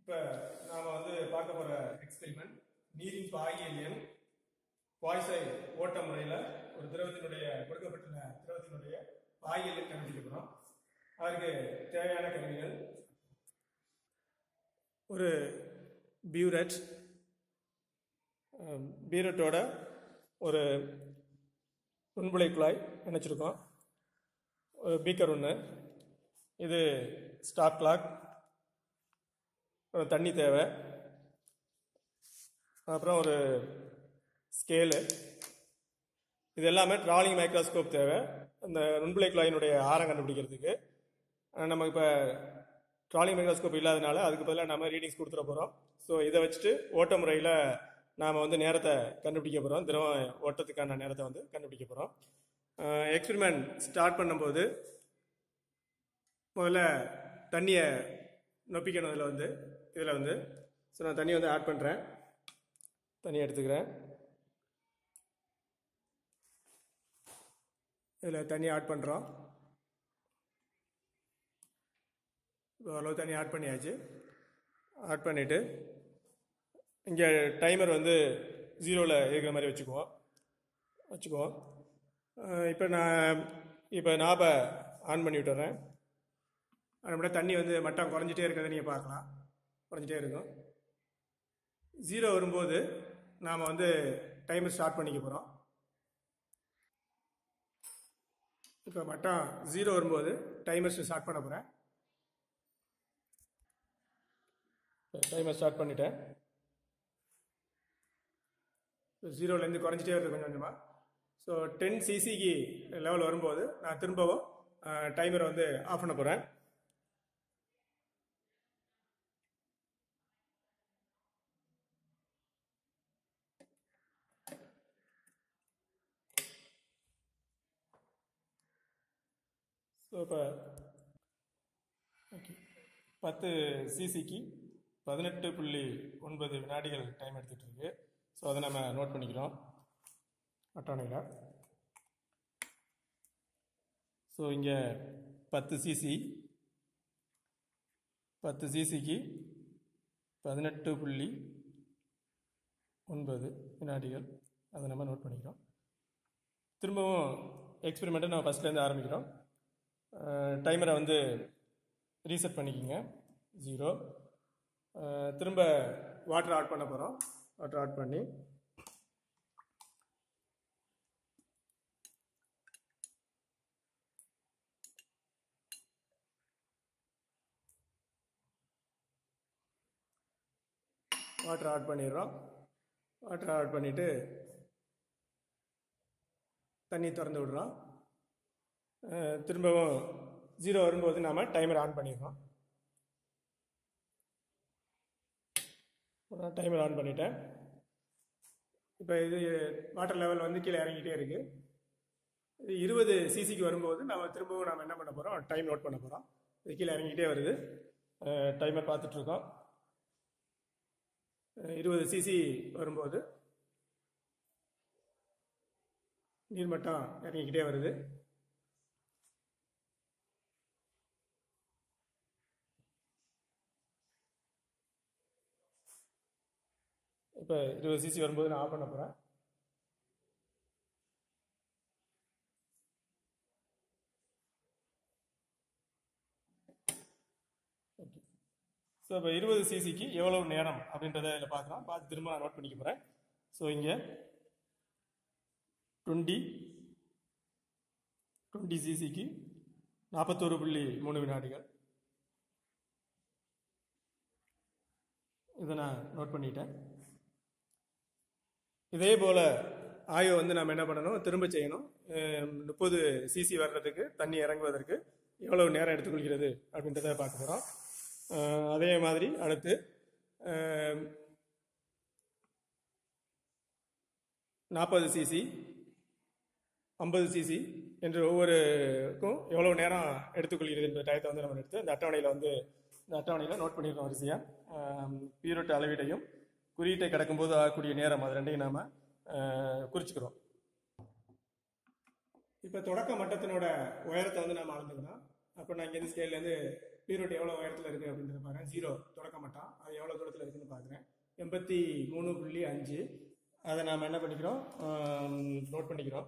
இப்போ நாம் வந்து பார்க்க போகிற எக்ஸ்பெரிமெண்ட் நீரின் பாகியல் எண் பாய்சை ஓட்ட முறையில் ஒரு திரவத்தினுடைய கொடுக்கப்பட்டுள்ள திரவத்தினுடைய பாகியல் எண் கண்டுபிடிக்க போகிறோம் அதற்கு தேவையான கருவிகள் ஒரு பியூரட் பீரட்டோட ஒரு நுண்புழை குழாய் இணைச்சிருக்கோம் ஒரு பீக்கர் ஒன்று இது ஸ்டாப் கிளாக் அப்புறம் தண்ணி தேவை அப்புறம் ஒரு ஸ்கேலு இது எல்லாமே ட்ராலிங் மைக்ரோஸ்கோப் தேவை அந்த நுண்புழை குழாயினுடைய ஆரம் கண்டுபிடிக்கிறதுக்கு அஹ் நம்ம இப்போ ட்ராலிங் மைக்ரோஸ்கோப் இல்லாதனால அதுக்கு பதிலாக நம்ம ரீடிங்ஸ் கொடுத்துட போகிறோம் ஸோ இதை வச்சுட்டு ஓட்ட முறையில் நாம் வந்து நேரத்தை கண்டுபிடிக்க போகிறோம் தினமும் ஓட்டத்துக்கான நேரத்தை வந்து கண்டுபிடிக்க போகிறோம் எக்ஸ்பெரிமெண்ட் ஸ்டார்ட் பண்ணும்போது முதல்ல தண்ணியை நொப்பிக்கணும் இதில் வந்து இதில் வந்து ஸோ நான் தண்ணி வந்து ஆட் பண்ணுறேன் தண்ணி எடுத்துக்கிறேன் இதில் தண்ணி ஆட் பண்ணுறோம் ஓரளவு தண்ணி ஆட் பண்ணியாச்சு ஆட் பண்ணிவிட்டு இங்கே டைமர் வந்து ஜீரோவில் இருக்கிற மாதிரி வச்சுக்குவோம் வச்சுக்குவோம் இப்போ நான் இப்போ நாபை ஆன் பண்ணி விட்டுறேன் நம்மளோட தண்ணி வந்து மட்டம் குறைஞ்சிட்டே இருக்கிறத நீங்கள் பார்க்கலாம் குறைஞ்சிட்டே இருக்கும் ஜீரோ வரும்போது நாம் வந்து டைமர் ஸ்டார்ட் பண்ணிக்க போகிறோம் இப்போ மட்டம் ஜீரோ வரும்போது டைமர் ஸ்டார்ட் பண்ண போகிறேன் டைமர் ஸ்டார்ட் பண்ணிட்டேன் ஜீரோலேருந்து குறைஞ்சிட்டே வருது கொஞ்சம் கொஞ்சமாக ஸோ டென் சிசிக்கு லெவல் வரும்போது நான் திரும்பவும் டைமரை வந்து ஆஃப் பண்ண போகிறேன் ஸோ இப்போ ஓகே பத்து சிசிக்கு பதினெட்டு புள்ளி ஒன்பது வினாடிகள் டைம் எடுத்துகிட்டு இருக்கு ஸோ அதை நம்ம நோட் பண்ணிக்கிறோம் அட்டவணையில் ஸோ இங்கே பத்து சிசி பத்து சிசிக்கு பதினெட்டு புள்ளி ஒன்பது வினாடிகள் அதை நம்ம நோட் பண்ணிக்கிறோம் திரும்பவும் எக்ஸ்பெரிமெண்ட்டை நம்ம ஃபஸ்ட்லேருந்து ஆரம்பிக்கிறோம் டைமரை வந்து ரீசெட் பண்ணிக்கோங்க ஜீரோ திரும்ப வாட்டர் ஆட் பண்ண போகிறோம் வாட்டர் ஆட் பண்ணி வாட்டர் ஆட் பண்ணிடுறோம் வாட்டர் ஆட் பண்ணிவிட்டு தண்ணி திறந்து விடுறோம் திரும்பவும் ஜீரோ வரும்போது நாம் டைமர் ஆன் பண்ணிடுறோம் டைமர் ஆன் பண்ணிட்டேன் இப்போ இது வாட்டர் லெவல் வந்து கீழே இறங்கிட்டே இருக்கு இது இருபது சிசிக்கு வரும்போது நம்ம திரும்பவும் நாம் என்ன பண்ண போகிறோம் டைம் நோட் பண்ண போகிறோம் இது கீழே இறங்கிட்டே வருது டைமர் பார்த்துட்ருக்கோம் இருபது சிசி வரும்போது நீர்மட்டம் இறங்கிக்கிட்டே வருது இப்போ இருபது சிசி வரும்போது நான் ஆஃப் பண்ண போகிறேன் ஓகே ஸோ இப்போ இருபது சிசிக்கு எவ்வளவு நேரம் அப்படின்றத இதில் பார்க்கலாம் பார்த்து திரும்ப நான் நோட் பண்ணிக்க போகிறேன் ஸோ இங்கே டுவெண்ட்டி டுவெண்ட்டி சிசிக்கு நாற்பத்தோரு புள்ளி மூணு வினாடிகள் இதை நான் நோட் பண்ணிட்டேன் இதே போல் ஆய்வை வந்து நம்ம என்ன பண்ணணும் திரும்ப செய்யணும் முப்பது சிசி வர்றதுக்கு தண்ணி இறங்குவதற்கு எவ்வளவு நேரம் எடுத்துக்கொள்கிறது அப்படின்றத பார்க்க போகிறோம் அதே மாதிரி அடுத்து நாற்பது சிசி ஐம்பது சிசி என்று ஒவ்வொருக்கும் எவ்வளவு நேரம் எடுத்துக்கொள்கிறது என்ற டயத்தை வந்து நம்ம எடுத்து இந்த அட்டவணையில் வந்து இந்த அட்டவணையில் நோட் பண்ணியிருக்கோம் வரிசையாக பீரோட்டு அளவீடையும் குறியீட்டை கிடக்கும்போது ஆகக்கூடிய நேரம் அது ரெண்டையும் நாம் குறிச்சுக்கிறோம் இப்போ தொடக்க மட்டத்தினோட உயரத்தை வந்து நம்ம அளந்துக்கணும் அப்போ நான் இங்கேருந்து ஸ்கேல்லேருந்து பீரோட் எவ்வளோ உயரத்தில் இருக்குது அப்படின்றத பார்க்குறேன் ஜீரோ தொடக்க மாட்டான் அது எவ்வளோ தூரத்தில் இருக்குன்னு பார்க்குறேன் எண்பத்தி மூணு புள்ளி அஞ்சு அதை நாம் என்ன பண்ணிக்கிறோம் நோட் பண்ணிக்கிறோம்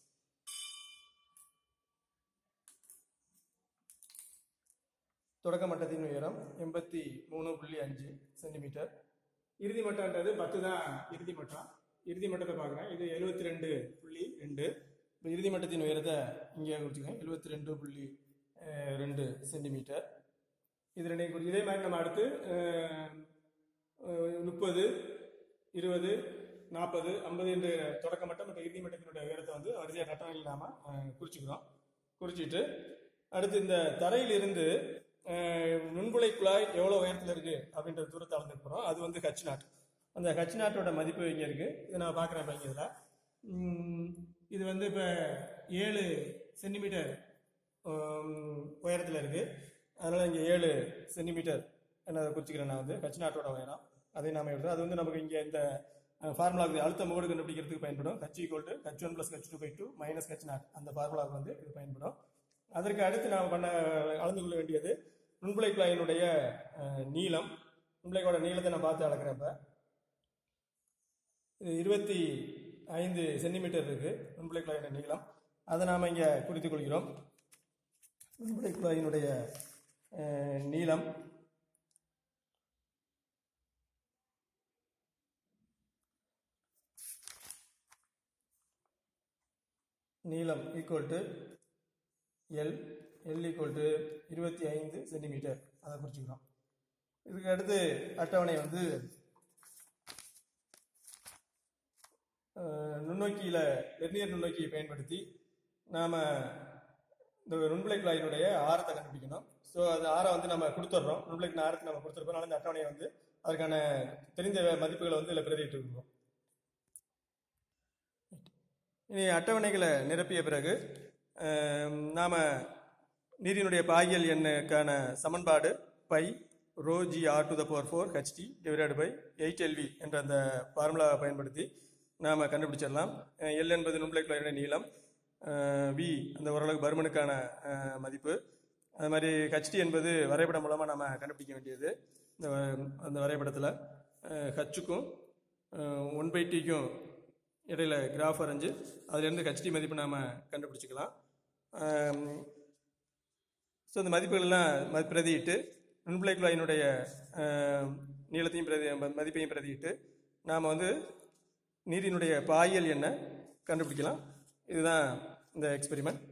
தொடக்க மட்டத்தின் உயரம் எண்பத்தி மூணு புள்ளி அஞ்சு சென்டிமீட்டர் இறுதி மட்டம்ன்றது பத்து தான் இறுதி மட்டம் இறுதி மட்டத்தை பார்க்குறேன் இது எழுபத்தி ரெண்டு புள்ளி ரெண்டு இப்போ இறுதி மட்டத்தின் உயரத்தை இங்கே குறிச்சிக்கேன் எழுபத்தி ரெண்டு புள்ளி அஹ், ரெண்டு சென்டிமீட்டர் இது ரெண்டையும் குறி இதே மாதிரி நம்ம அடுத்து முப்பது இருபது நாற்பது ஐம்பது என்ற தொடக்க மட்டம் மற்றும் இறுதி மட்டத்தினுடைய உயரத்தை வந்து வரிசையாக கட்டணம் இல்லாமல் குறிச்சிக்கிறோம் குறிச்சிட்டு அடுத்து இந்த தரையிலிருந்து அஹ், நுண்குழை குழாய் எவ்வளோ உயரத்தில் இருக்கு அப்படின்ற தூரத்தை அளந்துட்டு போகிறோம் அது வந்து ஹச் நாட் அந்த ஹச் நாட்டோட மதிப்பு இங்கே இருக்கு இதை நான் பார்க்குறேன் இப்போ இங்கே இதில் உம், இது வந்து இப்போ ஏழு சென்டிமீட்டர் உயரத்தில் இருக்கு அதனால இங்கே ஏழு சென்டிமீட்டர் என்ன குறிச்சிக்கிறேன் நான் வந்து ஹச் நாட்டோட உயரம் அதை நாம எடுத்தோம் அது வந்து நமக்கு இங்கே இந்த ஃபார்முலாவுக்கு அழுத்த முகடு கண்டுபிடிக்கிறதுக்கு பயன்படும் H equal to H one plus H two by two minus H naught அந்த ஃபார்முலாவுக்கு வந்து இது பயன்படும் அதற்கு அடுத்து நாம் பண்ண அளந்து கொள்ள வேண்டியது நுண்புலை குழாயினுடைய அஹ், நீளம் நுண்புலைக்கோட நீளத்தை நான் பார்த்து அளக்கிறப்ப இது இருபத்தி ஐந்து சென்டிமீட்டர் இருக்கு நுண்புலை குழாயோட நீளம் அதை நாம் இங்கே குறித்துக் கொள்கிறோம் நுண்புலை குழாயினுடைய அஹ், நீளம் நீளம் equal to L L equal to இருபத்தி ஐந்து சென்டிமீட்டர் அதை குறிச்சிக்கிறோம் இதுக்கு அடுத்து அட்டவணை வந்து அஹ், நுண்ணோக்கியில வெர்னியர் நுண்ணோக்கியை பயன்படுத்தி நாம இந்த நுண்பிளை குழாயினுடைய ஆரத்தை கண்டுபிடிக்கணும் ஸோ அது ஆரை வந்து நம்ம கொடுத்துட்றோம் நுண்பிளைக்கு ஆரத்தை நம்ம கொடுத்துருப்போம் அதனால இந்த அட்டவணையை வந்து அதுக்கான தெரிஞ்ச மதிப்புகளை வந்து இதில் பிரதிட்டு இருக்கோம் இனி அட்டவணைகளை நிரப்பிய பிறகு அஹ், நாம நீரினுடைய பாகியல் எண்ணுக்கான சமன்பாடு pi rho G R to the power four H T divided by eight L V என்ற அந்த ஃபார்முலாவை பயன்படுத்தி நாம் கண்டுபிடிச்சிடலாம் எல் என்பது நுண்பிளை குழாயுடைய நீளம் வி அந்த ஓரளவுக்கு பருமனுக்கான அஹ், மதிப்பு அது மாதிரி ஹெச்டி என்பது வரைபடம் மூலமாக நாம் கண்டுபிடிக்க வேண்டியது இந்த வ- அந்த வரைபடத்தில் ஹச்சுக்கும் ஒன் பை டிக்கும் இடையில கிராஃப் வரைஞ்சு அதுலேருந்து ஹெச்டி மதிப்பு நாம் கண்டுபிடிச்சிக்கலாம் ஸோ அந்த மதிப்புகள்லாம் ம- பிரதியிட்டு நுண்பிளை குழாயினுடைய அஹ், நீளத்தையும் பிரதி ம- மதிப்பையும் பிரதியிட்டு நாம் வந்து நீரினுடைய பாயியல் என்ன கண்டுபிடிக்கலாம் இதுதான் இந்த எக்ஸ்பெரிமெண்ட்